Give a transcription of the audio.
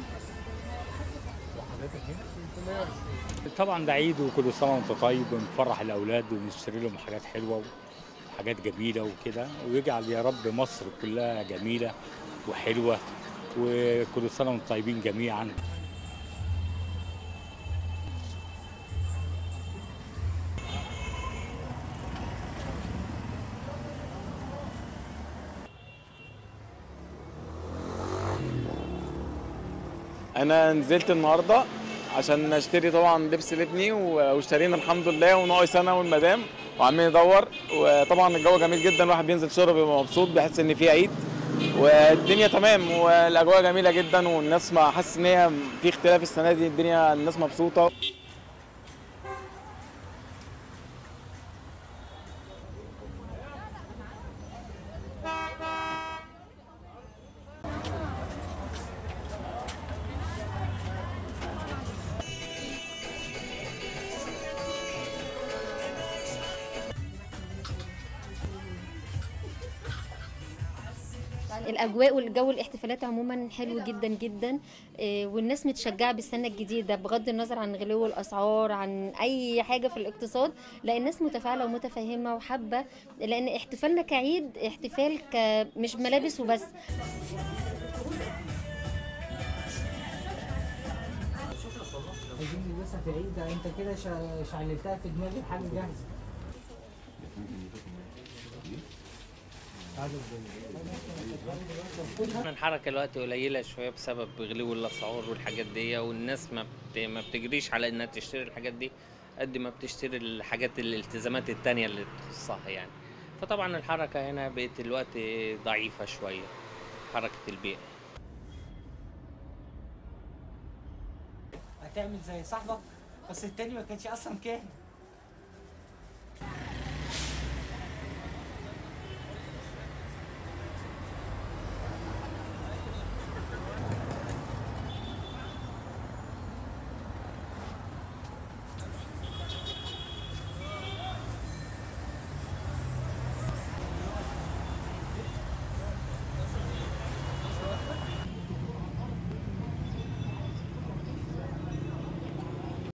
طبعا ده عيد وكل سنه وانت طيب ونفرح الاولاد ونشتري لهم حاجات حلوه وحاجات جميله وكده ويجعل يا رب مصر كلها جميله وحلوه وكل سنه وانتم طيبين جميعا انا نزلت النهارده عشان اشتري طبعا لبس لابني و- واشترينا الحمد لله وناقص انا والمدام وعمالين ندور وطبعا الجو جميل جدا الواحد بينزل شغل بيبقى مبسوط بيحس ان في عيد والدنيا تمام والاجواء جميله جدا والناس ما حاسس ان هي في اختلاف السنه دي الدنيا الناس مبسوطه الاجواء والجو الاحتفالات عموما حلو جدا جدا آه، والناس متشجعه بالسنه الجديده بغض النظر عن غلو الاسعار عن اي حاجه في الاقتصاد لا الناس متفاعله ومتفهمه وحابه لان احتفالنا كعيد احتفال ك مش ملابس وبس عايزين نلبسها في العيد ده انت كده شع- شعللتها في دماغي بحاجه جاهزه الحركة الوقت قليلة شوية بسبب غلو الأسعار والحاجات دي والناس ما بت... ما بتجريش على إنها تشتري الحاجات دي قد ما بتشتري الحاجات الالتزامات التانية اللي تخصها يعني فطبعا الحركة هنا بقت الوقت ضعيفة شوية حركة البيع هتعمل زي صاحبك بس التاني ما كانش اصلا كان